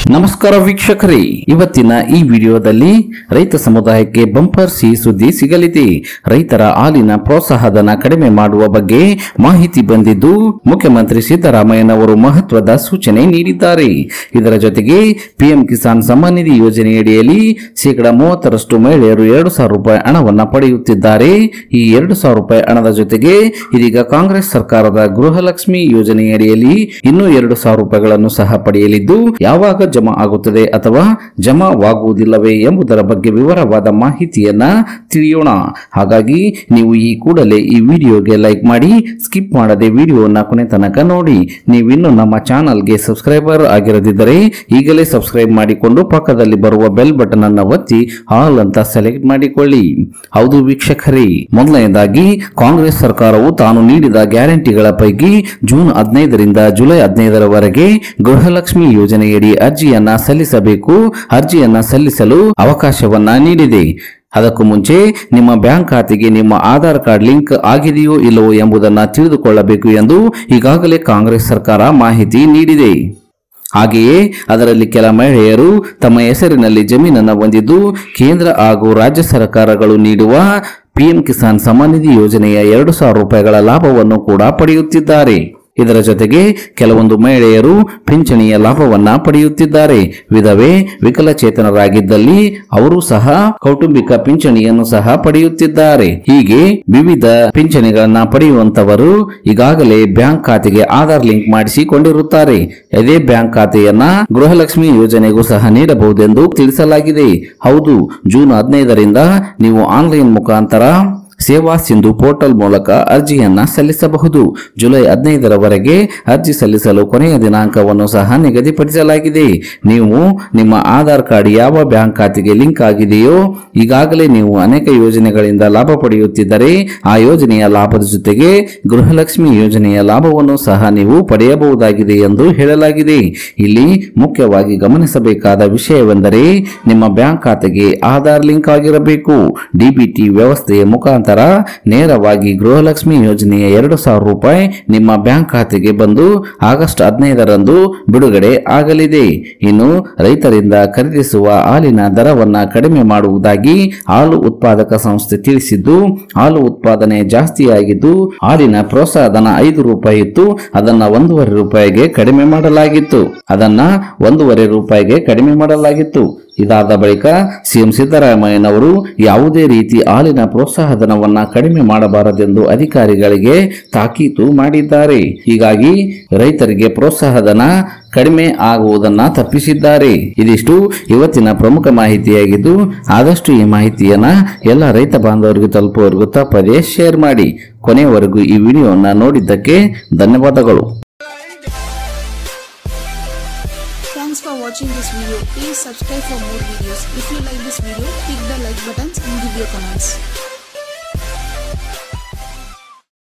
ನಮಸ್ಕಾರ ವೀಕ್ಷಕರೇ ಇವತ್ತಿನ ಈ ವಿಡಿಯೋದಲ್ಲಿ ರೈತ ಸಮುದಾಯಕ್ಕೆ ಬಂಪರ್ ಸಿಹಿ ಸುದ್ದಿ ಸಿಗಲಿದೆ ರೈತರ ಹಾಲಿನ ಪ್ರೋತ್ಸಾಹಧನ ಕಡಿಮೆ ಮಾಡುವ ಬಗ್ಗೆ ಮಾಹಿತಿ ಬಂದಿದ್ದು ಮುಖ್ಯಮಂತ್ರಿ ಸಿದ್ದರಾಮಯ್ಯನವರು ಮಹತ್ವದ ಸೂಚನೆ ನೀಡಿದ್ದಾರೆ ಇದರ ಜೊತೆಗೆ ಪಿಎಂ ಕಿಸಾನ್ ಸಮ್ಮಾನ್ ನಿಧಿ ಯೋಜನೆಯಡಿಯಲ್ಲಿ ಶೇಕಡಾ ಮೂವತ್ತರಷ್ಟು ಮಹಿಳೆಯರು ಎರಡು ಸಾವಿರ ರೂಪಾಯಿ ಹಣವನ್ನ ಪಡೆಯುತ್ತಿದ್ದಾರೆ ಈ ಎರಡು ಸಾವಿರ ರೂಪಾಯಿ ಹಣದ ಜೊತೆಗೆ ಇದೀಗ ಕಾಂಗ್ರೆಸ್ ಸರ್ಕಾರದ ಗೃಹಲಕ್ಷ್ಮಿ ಯೋಜನೆಯಡಿಯಲ್ಲಿ ಇನ್ನೂ ಎರಡು ಸಾವಿರ ರೂಪಾಯಿಗಳನ್ನು ಸಹ ಪಡೆಯಲಿದ್ದು ಯಾವಾಗ ಜಮಾ ಆಗುತ್ತದೆ ಅಥವಾ ಜಮಾವಾಗುವುದಿಲ್ಲವೇ ಎಂಬುದರ ಬಗ್ಗೆ ವಿವರವಾದ ಮಾಹಿತಿಯನ್ನ ತಿಳಿಯೋಣ ಹಾಗಾಗಿ ನೀವು ಈ ಕೂಡಲೇ ಈ ವಿಡಿಯೋಗೆ ಲೈಕ್ ಮಾಡಿ ಸ್ಕಿಪ್ ಮಾಡದೆ ವಿಡಿಯೋನ ಕೊನೆ ತನಕ ನೋಡಿ ನೀವಿನ್ನು ನಮ್ಮ ಚಾನಲ್ಗೆ ಸಬ್ಸ್ಕ್ರೈಬರ್ ಆಗಿರದಿದ್ದರೆ ಈಗಲೇ ಸಬ್ಸ್ಕ್ರೈಬ್ ಮಾಡಿಕೊಂಡು ಪಕ್ಕದಲ್ಲಿ ಬರುವ ಬೆಲ್ ಬಟನ್ ಅನ್ನು ಒತ್ತಿ ಆಲ್ ಅಂತ ಸೆಲೆಕ್ಟ್ ಮಾಡಿಕೊಳ್ಳಿ ಹೌದು ವೀಕ್ಷಕರೇ ಮೊದಲನೇದಾಗಿ ಕಾಂಗ್ರೆಸ್ ಸರ್ಕಾರವು ತಾನು ನೀಡಿದ ಗ್ಯಾರಂಟಿಗಳ ಪೈಕಿ ಜೂನ್ ಹದಿನೈದರಿಂದ ಜುಲೈ ಹದಿನೈದರವರೆಗೆ ಗೃಹಲಕ್ಷ್ಮಿ ಯೋಜನೆಯಡಿ ಅರ್ಜಿಯನ್ನ ಸಲ್ಲಿಸಬೇಕು ಅರ್ಜಿಯನ್ನ ಸಲ್ಲಿಸಲು ಅವಕಾಶವನ್ನ ನೀಡಿದೆ ಅದಕ್ಕೂ ಮುಂಚೆ ನಿಮ್ಮ ಬ್ಯಾಂಕ್ ಖಾತೆಗೆ ನಿಮ್ಮ ಆಧಾರ್ ಕಾರ್ಡ್ ಲಿಂಕ್ ಆಗಿದೆಯೋ ಇಲ್ಲವೋ ಎಂಬುದನ್ನು ತಿಳಿದುಕೊಳ್ಳಬೇಕು ಎಂದು ಈಗಾಗಲೇ ಕಾಂಗ್ರೆಸ್ ಸರ್ಕಾರ ಮಾಹಿತಿ ನೀಡಿದೆ ಹಾಗೆಯೇ ಅದರಲ್ಲಿ ಕೆಲ ಮಹಿಳೆಯರು ತಮ್ಮ ಹೆಸರಿನಲ್ಲಿ ಜಮೀನನ್ನು ಹೊಂದಿದ್ದು ಕೇಂದ್ರ ಹಾಗೂ ರಾಜ್ಯ ಸರ್ಕಾರಗಳು ನೀಡುವ ಪಿಎಂ ಕಿಸಾನ್ ಸಮ್ಮಾನ್ ನಿಧಿ ಯೋಜನೆಯ ಎರಡು ಸಾವಿರ ರೂಪಾಯಿಗಳ ಲಾಭವನ್ನು ಕೂಡ ಪಡೆಯುತ್ತಿದ್ದಾರೆ ಇದರ ಜೊತೆಗೆ ಕೆಲವೊಂದು ಮಹಿಳೆಯರು ಪಿಂಚಣಿಯ ಲಾಭವನ್ನ ಪಡೆಯುತ್ತಿದ್ದಾರೆ ವಿಧವೆ ವಿಕಲಚೇತನರಾಗಿದ್ದಲ್ಲಿ ಅವರು ಸಹ ಕೌಟುಂಬಿಕ ಪಿಂಚಣಿಯನ್ನು ಸಹ ಪಡೆಯುತ್ತಿದ್ದಾರೆ ಹೀಗೆ ವಿವಿಧ ಪಿಂಚಣಿಗಳನ್ನ ಪಡೆಯುವಂತವರು ಈಗಾಗಲೇ ಬ್ಯಾಂಕ್ ಖಾತೆಗೆ ಆಧಾರ್ ಲಿಂಕ್ ಮಾಡಿಸಿಕೊಂಡಿರುತ್ತಾರೆ ಅದೇ ಬ್ಯಾಂಕ್ ಖಾತೆಯನ್ನ ಗೃಹಲಕ್ಷ್ಮಿ ಯೋಜನೆಗೂ ಸಹ ನೀಡಬಹುದೆಂದು ತಿಳಿಸಲಾಗಿದೆ ಹೌದು ಜೂನ್ ಹದಿನೈದರಿಂದ ನೀವು ಆನ್ಲೈನ್ ಮುಖಾಂತರ ಸೇವಾ ಸಿಂಧು ಪೋರ್ಟಲ್ ಮೂಲಕ ಅರ್ಜಿಯನ್ನ ಸಲ್ಲಿಸಬಹುದು ಜುಲೈ ಹದಿನೈದರವರೆಗೆ ಅರ್ಜಿ ಸಲ್ಲಿಸಲು ಕೊನೆಯ ದಿನಾಂಕವನ್ನು ಸಹ ನಿಗದಿಪಡಿಸಲಾಗಿದೆ ನೀವು ನಿಮ್ಮ ಆಧಾರ್ ಕಾರ್ಡ್ ಯಾವ ಬ್ಯಾಂಕ್ ಖಾತೆಗೆ ಲಿಂಕ್ ಆಗಿದೆಯೋ ಈಗಾಗಲೇ ನೀವು ಅನೇಕ ಯೋಜನೆಗಳಿಂದ ಲಾಭ ಪಡೆಯುತ್ತಿದ್ದರೆ ಆ ಯೋಜನೆಯ ಲಾಭದ ಜೊತೆಗೆ ಗೃಹಲಕ್ಷ್ಮಿ ಯೋಜನೆಯ ಲಾಭವನ್ನು ಸಹ ನೀವು ಪಡೆಯಬಹುದಾಗಿದೆ ಎಂದು ಹೇಳಲಾಗಿದೆ ಇಲ್ಲಿ ಮುಖ್ಯವಾಗಿ ಗಮನಿಸಬೇಕಾದ ವಿಷಯವೆಂದರೆ ನಿಮ್ಮ ಬ್ಯಾಂಕ್ ಖಾತೆಗೆ ಆಧಾರ್ ಲಿಂಕ್ ಆಗಿರಬೇಕು ಡಿಬಿಟಿ ವ್ಯವಸ್ಥೆಯ ಮುಖಾಂತರ ನೇರವಾಗಿ ಗೃಹಲಕ್ಷ್ಮಿ ಯೋಜನೆಯ ಎರಡು ಸಾವಿರ ರೂಪಾಯಿ ನಿಮ್ಮ ಬ್ಯಾಂಕ್ ಖಾತೆಗೆ ಬಂದು ಆಗಸ್ಟ್ ಹದಿನೈದರಂದು ಬಿಡುಗಡೆ ಆಗಲಿದೆ ಇನ್ನು ರೈತರಿಂದ ಖರೀದಿಸುವ ಹಾಲಿನ ದರವನ್ನ ಕಡಿಮೆ ಮಾಡುವುದಾಗಿ ಹಾಲು ಉತ್ಪಾದಕ ಸಂಸ್ಥೆ ತಿಳಿಸಿದ್ದು ಹಾಲು ಉತ್ಪಾದನೆ ಜಾಸ್ತಿಯಾಗಿದ್ದು ಹಾಲಿನ ಪ್ರೋತ್ಸಾಹಧನ ಐದು ರೂಪಾಯಿ ಇತ್ತು ಅದನ್ನ ಒಂದೂವರೆ ರೂಪಾಯಿಗೆ ಕಡಿಮೆ ಮಾಡಲಾಗಿತ್ತು ಅದನ್ನ ಒಂದೂವರೆ ರೂಪಾಯಿಗೆ ಕಡಿಮೆ ಮಾಡಲಾಗಿತ್ತು ಇದಾದ ಬಳಿಕ ಸಿಎಂ ಸಿದ್ದರಾಮಯ್ಯನವರು ಯಾವುದೇ ರೀತಿ ಹಾಲಿನ ಪ್ರೋತ್ಸಾಹಧನವನ್ನ ಕಡಿಮೆ ಮಾಡಬಾರದೆಂದು ಅಧಿಕಾರಿಗಳಿಗೆ ತಾಕೀತು ಮಾಡಿದ್ದಾರೆ ಹೀಗಾಗಿ ರೈತರಿಗೆ ಪ್ರೋತ್ಸಾಹಧನ ಕಡಿಮೆ ಆಗುವುದನ್ನ ತಪ್ಪಿಸಿದ್ದಾರೆ ಇದಿಷ್ಟು ಇವತ್ತಿನ ಪ್ರಮುಖ ಮಾಹಿತಿಯಾಗಿದ್ದು ಆದಷ್ಟು ಈ ಮಾಹಿತಿಯನ್ನ ಎಲ್ಲ ರೈತ ಬಾಂಧವರಿಗೂ ತಲುಪುವವರೆಗೂ ತಪ್ಪದೇ ಶೇರ್ ಮಾಡಿ ಕೊನೆಯವರೆಗೂ ಈ ವಿಡಿಯೋನ ನೋಡಿದ್ದಕ್ಕೆ ಧನ್ಯವಾದಗಳು Thanks for watching this video. Please subscribe for more videos. If you like this video, click the like buttons and give your comments.